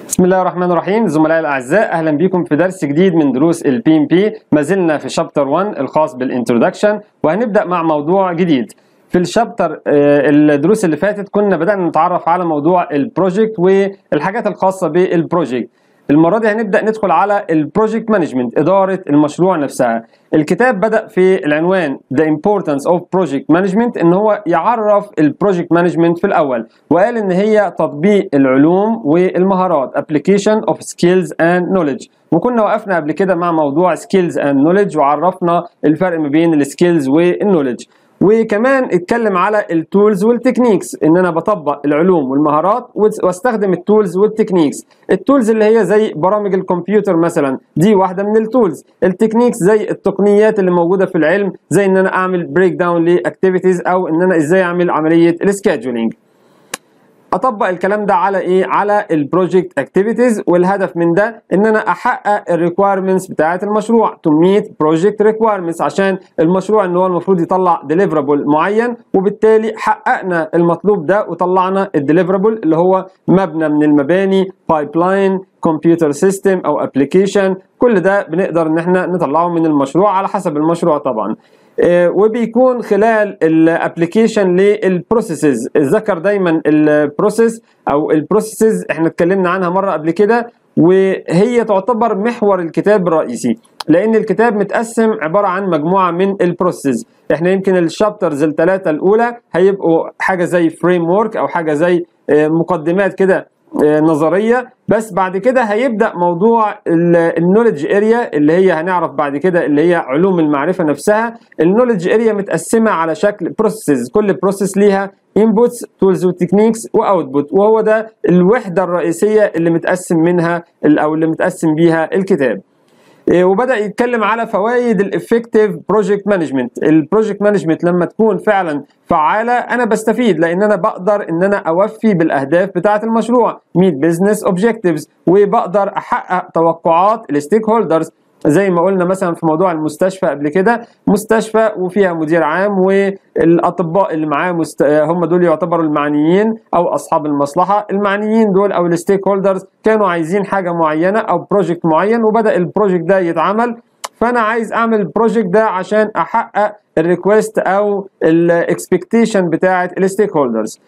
بسم الله الرحمن الرحيم زملائي الاعزاء اهلا بكم في درس جديد من دروس البي ام بي ما زلنا في شابتر 1 الخاص بالانترودكشن وهنبدا مع موضوع جديد في الشابتر آه، الدروس اللي فاتت كنا بدانا نتعرف على موضوع البروجكت والحاجات الخاصه بالبروجكت المره دي هنبدا ندخل على البروجكت مانجمنت اداره المشروع نفسها الكتاب بدا في العنوان The Importance of Project Management ان هو يعرف البروجكت مانجمنت في الاول وقال ان هي تطبيق العلوم والمهارات application of skills and knowledge وكنا وقفنا قبل كده مع موضوع skills and knowledge وعرفنا الفرق ما بين السكيلز والنولج وكمان اتكلم على التولز والتكنيكس ان انا بطبق العلوم والمهارات واستخدم التولز والتكنيكس التولز اللي هي زي برامج الكمبيوتر مثلا دي واحده من التولز التكنيكس زي التقنيات اللي موجوده في العلم زي ان انا اعمل بريك داون لاكتيفيتيز او ان انا ازاي اعمل عمليه السكادجولينج اطبق الكلام ده على ايه على البروجكت اكتيفيتيز والهدف من ده ان انا احقق الريكويرمنتس بتاعه المشروع تو ميت بروجكت ريكويرمنتس عشان المشروع ان هو المفروض يطلع ديليفرابل معين وبالتالي حققنا المطلوب ده وطلعنا الديليفرابل اللي هو مبنى من المباني بايب لاين كمبيوتر سيستم او ابلكيشن كل ده بنقدر ان احنا نطلعه من المشروع على حسب المشروع طبعا آه، وبيكون خلال الابلكيشن للبروسيسز ذكر دايما البروسيس او البروسيسز احنا اتكلمنا عنها مره قبل كده وهي تعتبر محور الكتاب الرئيسي لان الكتاب متقسم عباره عن مجموعه من البروسيسز احنا يمكن الشابترز الثلاثه الاولى هيبقوا حاجه زي فريم ورك او حاجه زي آه، مقدمات كده آه، نظريه بس بعد كده هيبدا موضوع النولج اريا اللي هي هنعرف بعد كده اللي هي علوم المعرفه نفسها النولج اريا متقسمه على شكل بروسيسز كل بروسيس ليها انبوتس تولز وتكنيكس واوتبوت وهو ده الوحده الرئيسيه اللي متقسم منها او اللي متقسم بيها الكتاب إيه، وبدا يتكلم على فوائد الافكتيف بروجكت مانجمنت البروجكت مانجمنت لما تكون فعلا فعاله انا بستفيد لان انا بقدر ان انا اوفي بالاهداف بتاعه المشروع ميت بزنس اوبجكتيفز وبقدر احقق توقعات الستيك هولدرز زي ما قلنا مثلا في موضوع المستشفى قبل كده مستشفى وفيها مدير عام والاطباء اللي معاه مست... هم دول يعتبروا المعنيين او اصحاب المصلحه المعنيين دول او الستيك هولدرز كانوا عايزين حاجه معينه او بروجكت معين وبدا البروجكت ده يتعمل فانا عايز اعمل البروجكت ده عشان احقق الريكوست او الاكسبكتيشن بتاعه الستيك هولدرز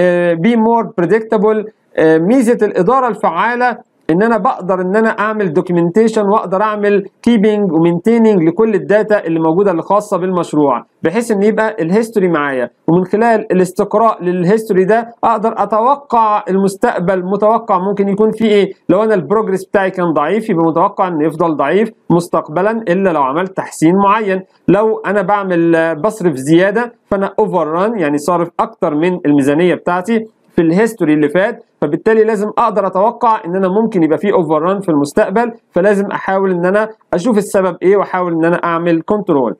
بي مور بريدكتابل ميزه الاداره الفعاله ان انا بقدر ان انا اعمل دوكيومنتيشن واقدر اعمل كيبنج ومينتيننج لكل الداتا اللي موجوده اللي خاصه بالمشروع بحيث ان يبقى الهيستوري معايا ومن خلال الاستقراء للهيستوري ده اقدر اتوقع المستقبل متوقع ممكن يكون فيه ايه لو انا البروجرس بتاعي كان ضعيف يبقى متوقع انه يفضل ضعيف مستقبلا الا لو عملت تحسين معين لو انا بعمل بصرف زياده فانا اوفر ران يعني صارف اكتر من الميزانيه بتاعتي في الهيستوري اللي فات فبالتالي لازم اقدر اتوقع ان انا ممكن يبقى في اوفر ران في المستقبل فلازم احاول ان انا اشوف السبب ايه واحاول ان انا اعمل كنترول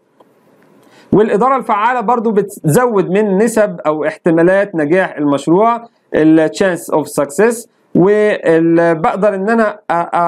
والاداره الفعاله برضو بتزود من نسب او احتمالات نجاح المشروع التشانس اوف سكسس وبقدر ان انا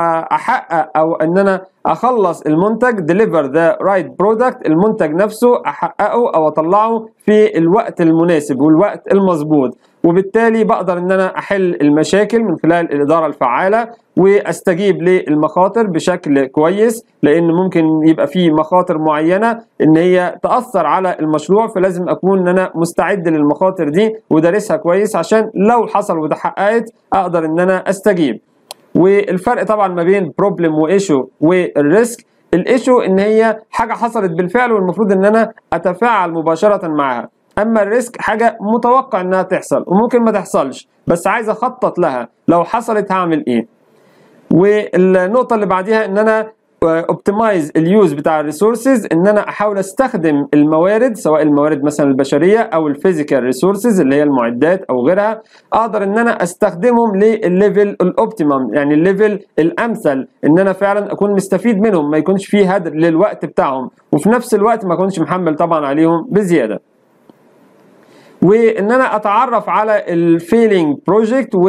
احقق او ان انا اخلص المنتج ديليفر ذا رايت برودكت المنتج نفسه احققه او اطلعه في الوقت المناسب والوقت المظبوط وبالتالي بقدر ان انا احل المشاكل من خلال الاداره الفعاله واستجيب للمخاطر بشكل كويس لان ممكن يبقى في مخاطر معينه ان هي تاثر على المشروع فلازم اكون ان انا مستعد للمخاطر دي ودارسها كويس عشان لو حصل وتحققت اقدر ان انا استجيب والفرق طبعا ما بين بروبلم وايشو والريسك الايشو ان هي حاجه حصلت بالفعل والمفروض ان انا اتفاعل مباشره معها اما الريسك حاجه متوقع انها تحصل وممكن ما تحصلش بس عايز اخطط لها لو حصلت هعمل ايه والنقطه اللي بعديها ان انا اوبتمايز اليوز بتاع الريسورسز ان انا احاول استخدم الموارد سواء الموارد مثلا البشريه او الفيزيكال ريسورسز اللي هي المعدات او غيرها اقدر ان انا استخدمهم للليفل الاوبتيمم يعني الليفل الامثل ان انا فعلا اكون مستفيد منهم ما يكونش فيه هدر للوقت بتاعهم وفي نفس الوقت ما اكونش محمل طبعا عليهم بزياده وان انا اتعرف على الفيلينج بروجكت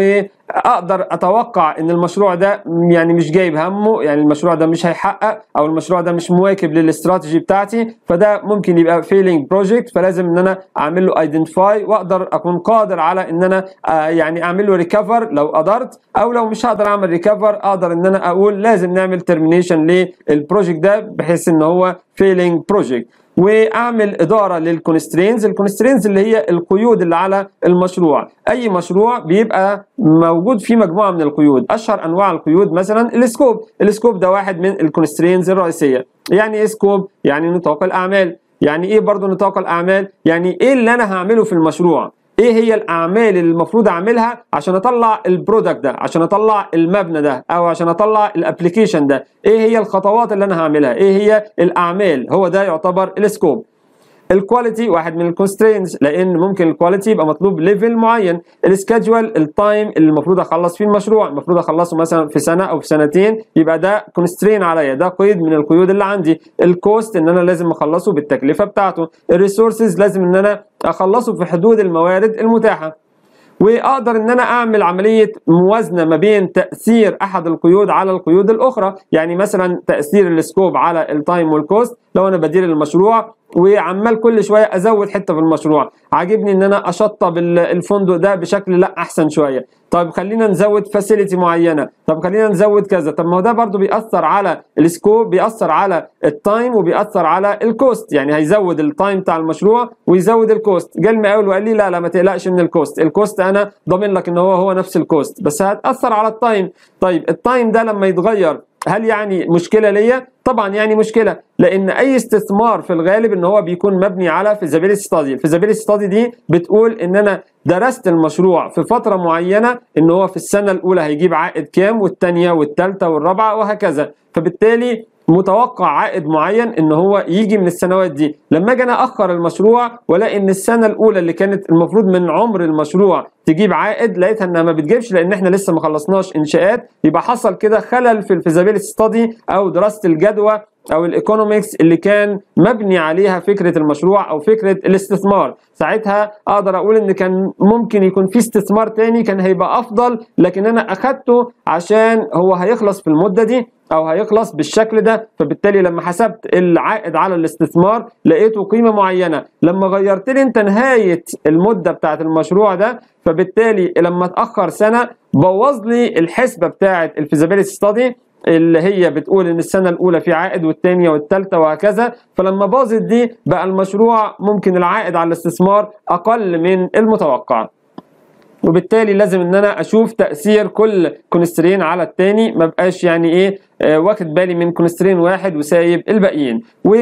اقدر اتوقع ان المشروع ده يعني مش جايب همه يعني المشروع ده مش هيحقق او المشروع ده مش مواكب للاستراتيجي بتاعتي فده ممكن يبقى فيلينج بروجكت فلازم ان انا اعمل له ايدنتيفاي واقدر اكون قادر على ان انا آه يعني اعمل له ريكفر لو قدرت او لو مش هقدر اعمل ريكفر اقدر ان انا اقول لازم نعمل ترمينيشن للبروجكت ده بحيث ان هو فيلينج بروجكت واعمل اداره للكونسترينز الكونسترينز اللي هي القيود اللي على المشروع اي مشروع بيبقى موجود فيه مجموعه من القيود اشهر انواع القيود مثلا السكوب السكوب ده واحد من الكونسترينز الرئيسيه يعني ايه سكوب يعني نطاق الاعمال يعني ايه برضو نطاق الاعمال يعني ايه اللي انا هعمله في المشروع ايه هي الاعمال اللي المفروض اعملها عشان اطلع البرودكت ده عشان اطلع المبنى ده او عشان اطلع الابلكيشن ده ايه هي الخطوات اللي انا هعملها ايه هي الاعمال هو ده يعتبر السكوب الكواليتي واحد من الكونسترينز لان ممكن الكواليتي يبقى مطلوب ليفل معين السكادجوال التايم اللي المفروض اخلص فيه المشروع المفروض اخلصه مثلا في سنه او في سنتين يبقى ده كونسترين عليا ده قيد من القيود اللي عندي الكوست ان انا لازم اخلصه بالتكلفه بتاعته الريسورسز لازم ان انا اخلصه في حدود الموارد المتاحه واقدر ان انا اعمل عمليه موازنه ما بين تاثير احد القيود على القيود الاخرى يعني مثلا تاثير السكوب على التايم والكوست لو انا بدير المشروع وعمال كل شويه ازود حته في المشروع عاجبني ان انا اشطب الفندق ده بشكل لا احسن شويه طيب خلينا نزود فاسيلتي معينه طب خلينا نزود كذا طب ما هو ده برضو بيأثر على السكوب بيأثر على التايم وبيأثر على الكوست يعني هيزود التايم بتاع المشروع ويزود الكوست جه المقاول وقال لي لا لا ما تقلقش من الكوست الكوست انا ضامن لك ان هو هو نفس الكوست بس هتأثر على التايم طيب التايم ده لما يتغير هل يعني مشكله ليا طبعا يعني مشكله لان اي استثمار في الغالب ان هو بيكون مبني على فيزابيلتي ستادي الفيزابيلتي ستادي دي بتقول ان انا درست المشروع في فتره معينه ان هو في السنه الاولى هيجيب عائد كام والثانيه والثالثه والرابعه وهكذا فبالتالي متوقع عائد معين ان هو يجي من السنوات دي لما اجي انا اخر المشروع والاقي ان السنه الاولى اللي كانت المفروض من عمر المشروع تجيب عائد لقيتها انها ما بتجيبش لان احنا لسه ما خلصناش انشاءات يبقى حصل كده خلل في الفيزابيلتي ستادي او دراسه الجدوى او الايكونومكس اللي كان مبني عليها فكره المشروع او فكره الاستثمار ساعتها اقدر اقول ان كان ممكن يكون في استثمار تاني كان هيبقى افضل لكن انا اخدته عشان هو هيخلص في المده دي او هيخلص بالشكل ده فبالتالي لما حسبت العائد على الاستثمار لقيته قيمه معينه لما غيرت لي انت نهايه المده بتاعه المشروع ده فبالتالي لما اتاخر سنه بوظ لي الحسبه بتاعه الفيزابيلتي ستادي اللي هي بتقول ان السنه الاولى في عائد والثانيه والثالثه وهكذا فلما باظت دي بقى المشروع ممكن العائد على الاستثمار اقل من المتوقع وبالتالي لازم ان انا اشوف تاثير كل كونسترين على الثاني ما بقاش يعني ايه آه واخد بالي من كونسترين واحد وسايب الباقيين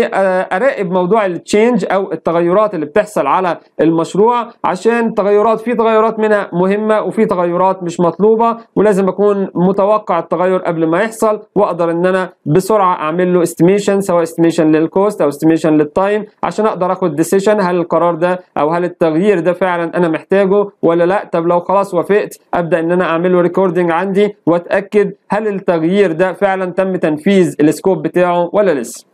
واراقب موضوع التشينج او التغيرات اللي بتحصل على المشروع عشان تغيرات في تغيرات منها مهمه وفي تغيرات مش مطلوبه ولازم اكون متوقع التغير قبل ما يحصل واقدر ان انا بسرعه اعمل له استيميشن سواء استيميشن للكوست او استيميشن للتايم عشان اقدر اخد ديسيشن هل القرار ده او هل التغيير ده فعلا انا محتاجه ولا لا طب لو خلاص وافقت ابدا ان انا اعمل له ريكوردنج عندي واتاكد هل التغيير ده فعلا تم تنفيذ السكوب بتاعه ولا لسه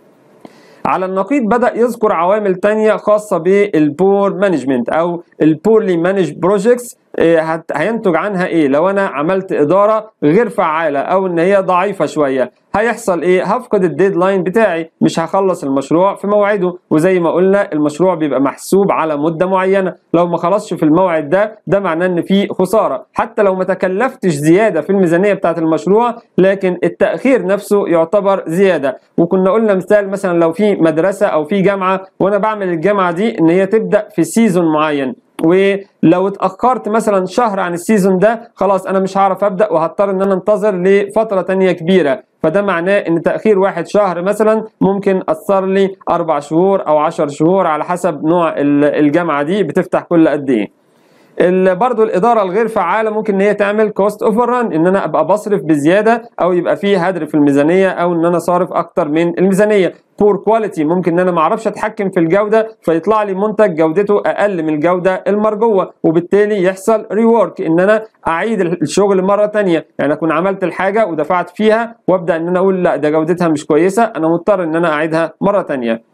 على النقيض بدأ يذكر عوامل تانية خاصة بالبور مانجمنت أو البورلي مانج بروجيكتس هينتج عنها ايه لو انا عملت اداره غير فعاله او ان هي ضعيفه شويه هيحصل ايه هفقد الديدلاين بتاعي مش هخلص المشروع في موعده وزي ما قلنا المشروع بيبقى محسوب على مده معينه لو ما خلصش في الموعد ده ده معناه ان في خساره حتى لو ما تكلفتش زياده في الميزانيه بتاعه المشروع لكن التاخير نفسه يعتبر زياده وكنا قلنا مثال مثلا لو في مدرسه او في جامعه وانا بعمل الجامعه دي ان هي تبدا في سيزون معين ولو اتاخرت مثلا شهر عن السيزون ده خلاص انا مش هعرف ابدا وهضطر ان انا انتظر لفتره تانية كبيره فده معناه ان تاخير واحد شهر مثلا ممكن اثر لي اربع شهور او عشر شهور على حسب نوع الجامعه دي بتفتح كل قد ايه برضه الاداره الغير فعاله ممكن ان هي تعمل كوست اوفر ران ان انا ابقى بصرف بزياده او يبقى في هدر في الميزانيه او ان انا صارف اكتر من الميزانيه بور كواليتي ممكن ان انا ما اعرفش اتحكم في الجوده فيطلع لي منتج جودته اقل من الجوده المرجوه وبالتالي يحصل ريورك ان انا اعيد الشغل مره ثانيه يعني اكون عملت الحاجه ودفعت فيها وابدا ان انا اقول لا ده جودتها مش كويسه انا مضطر ان انا اعيدها مره ثانيه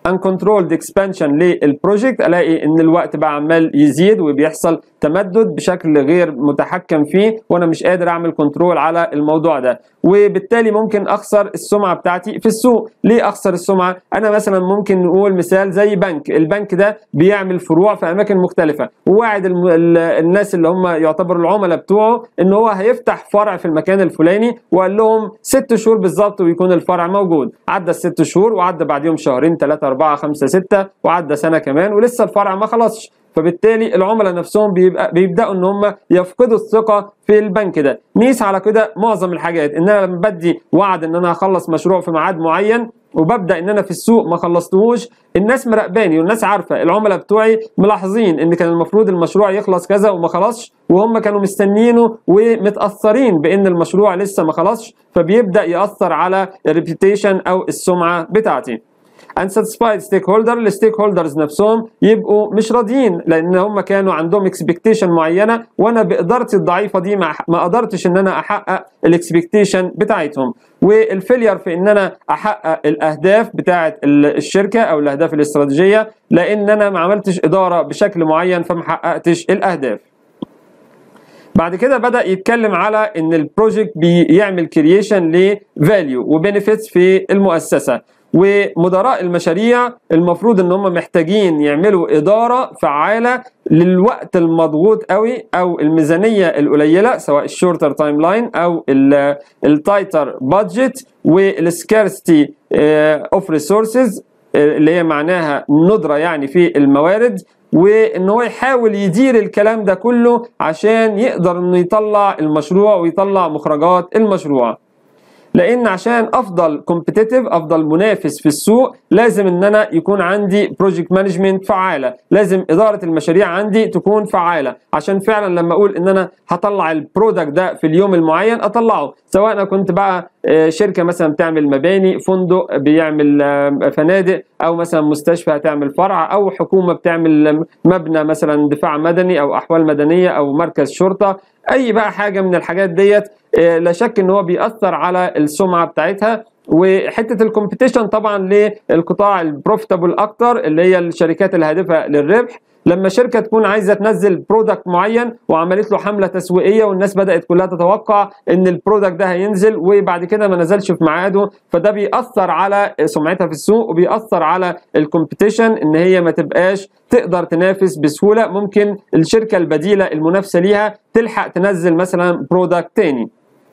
uncontrolled expansion للبروجكت الاقي ان الوقت بقى عمال يزيد وبيحصل تمدد بشكل غير متحكم فيه وانا مش قادر اعمل كنترول على الموضوع ده وبالتالي ممكن اخسر السمعه بتاعتي في السوق ليه اخسر السمعه انا مثلا ممكن نقول مثال زي بنك البنك ده بيعمل فروع في اماكن مختلفه وواعد الم... الناس اللي هم يعتبروا العملاء بتوعه ان هو هيفتح فرع في المكان الفلاني وقال لهم ست شهور بالظبط ويكون الفرع موجود عدى الست شهور وعدى بعديهم شهرين ثلاثة أربعة خمسة ستة وعدى سنة كمان ولسه الفرع ما خلصش فبالتالي العملاء نفسهم بيبقى بيبداوا ان هم يفقدوا الثقه في البنك ده نيس على كده معظم الحاجات ان انا لما بدي وعد ان انا هخلص مشروع في ميعاد معين وببدا ان انا في السوق ما خلصتهوش الناس مراقباني والناس عارفه العملاء بتوعي ملاحظين ان كان المفروض المشروع يخلص كذا وما خلصش وهم كانوا مستنيينه ومتاثرين بان المشروع لسه ما خلصش فبيبدا ياثر على الريبيوتيشن او السمعه بتاعتي unsatisfied stakeholder الستيك هولدرز نفسهم يبقوا مش راضيين لان هم كانوا عندهم اكسبكتيشن معينه وانا بقدرتي الضعيفه دي ما قدرتش ان انا احقق الاكسبكتيشن بتاعتهم والفيلير في ان انا احقق الاهداف بتاعه الشركه او الاهداف الاستراتيجيه لان انا ما عملتش اداره بشكل معين فما حققتش الاهداف بعد كده بدا يتكلم على ان البروجكت بيعمل كرييشن لفاليو وبنفيتس في المؤسسه ومدراء المشاريع المفروض ان هم محتاجين يعملوا اداره فعاله للوقت المضغوط قوي او الميزانيه القليله سواء الشورتر تايم لاين او التايتر بادجت والسكارستي اوف ريسورسز اللي هي معناها ندره يعني في الموارد وان هو يحاول يدير الكلام ده كله عشان يقدر انه يطلع المشروع ويطلع مخرجات المشروع لان عشان افضل كومبيتيتيف افضل منافس في السوق لازم ان انا يكون عندي بروجكت مانجمنت فعاله لازم اداره المشاريع عندي تكون فعاله عشان فعلا لما اقول ان انا هطلع البرودكت ده في اليوم المعين اطلعه سواء انا كنت بقى شركه مثلا بتعمل مباني فندق بيعمل فنادق او مثلا مستشفى هتعمل فرع او حكومه بتعمل مبنى مثلا دفاع مدني او احوال مدنيه او مركز شرطه اي بقى حاجه من الحاجات ديت لا شك ان هو بيأثر على السمعه بتاعتها وحته الكومبيتيشن طبعا للقطاع البروفيتابل اكتر اللي هي الشركات الهادفه للربح لما شركه تكون عايزه تنزل برودكت معين وعملت له حمله تسويقيه والناس بدات كلها تتوقع ان البرودكت ده هينزل وبعد كده ما نزلش في ميعاده فده بيأثر على سمعتها في السوق وبيأثر على الكومبيتيشن ان هي ما تبقاش تقدر تنافس بسهوله ممكن الشركه البديله المنافسه ليها تلحق تنزل مثلا برودكت تاني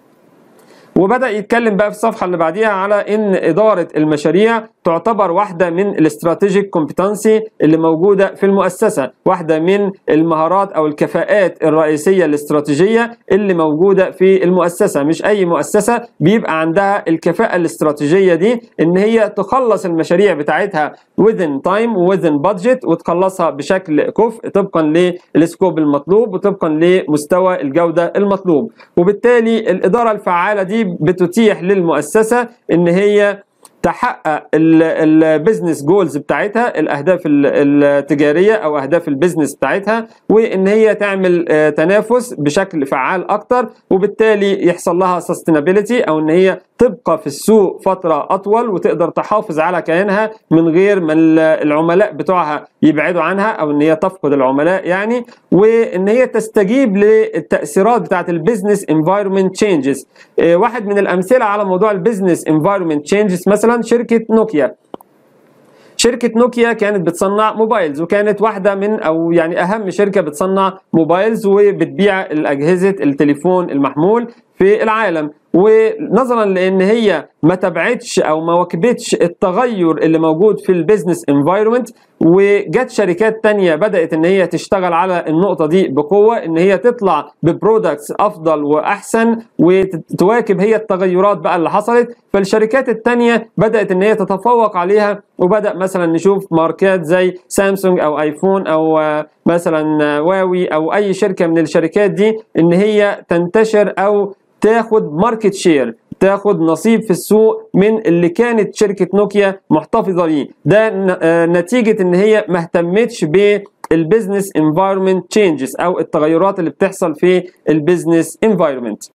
وبدا يتكلم بقى في الصفحه اللي بعديها على ان اداره المشاريع تعتبر واحده من الاستراتيجيك كومبتنسي اللي موجوده في المؤسسه واحده من المهارات او الكفاءات الرئيسيه الاستراتيجيه اللي موجوده في المؤسسه مش اي مؤسسه بيبقى عندها الكفاءه الاستراتيجيه دي ان هي تخلص المشاريع بتاعتها within time وwithin budget وتخلصها بشكل كفء طبقا للسكوب المطلوب وطبقا لمستوى الجوده المطلوب وبالتالي الاداره الفعاله دي بتتيح للمؤسسه ان هي تحقق البيزنس جولز بتاعتها الاهداف التجاريه او اهداف البيزنس بتاعتها وان هي تعمل تنافس بشكل فعال اكتر وبالتالي يحصل لها سستينابيلتي او ان هي تبقى في السوق فتره اطول وتقدر تحافظ على كيانها من غير ما العملاء بتوعها يبعدوا عنها او ان هي تفقد العملاء يعني وان هي تستجيب للتاثيرات بتاعت البيزنس انفايرمنت تشينجز واحد من الامثله على موضوع البيزنس انفايرمنت تشينجز مثلا شركه نوكيا شركة نوكيا كانت بتصنع موبايلز وكانت واحدة من أو يعني أهم شركة بتصنع موبايلز وبتبيع الأجهزة التليفون المحمول في العالم ونظرا لان هي ما تبعتش او ما واكبتش التغير اللي موجود في البيزنس انفايرمنت وجت شركات تانية بدات ان هي تشتغل على النقطه دي بقوه ان هي تطلع ببرودكتس افضل واحسن وتواكب هي التغيرات بقى اللي حصلت فالشركات التانية بدات ان هي تتفوق عليها وبدا مثلا نشوف ماركات زي سامسونج او ايفون او مثلا واوي او اي شركه من الشركات دي ان هي تنتشر او تاخد ماركت شير تاخد نصيب في السوق من اللي كانت شركه نوكيا محتفظه بيه ده نتيجه ان هي ما اهتمتش بالبيزنس انفايرمنت تشينجز او التغيرات اللي بتحصل في البيزنس انفايرمنت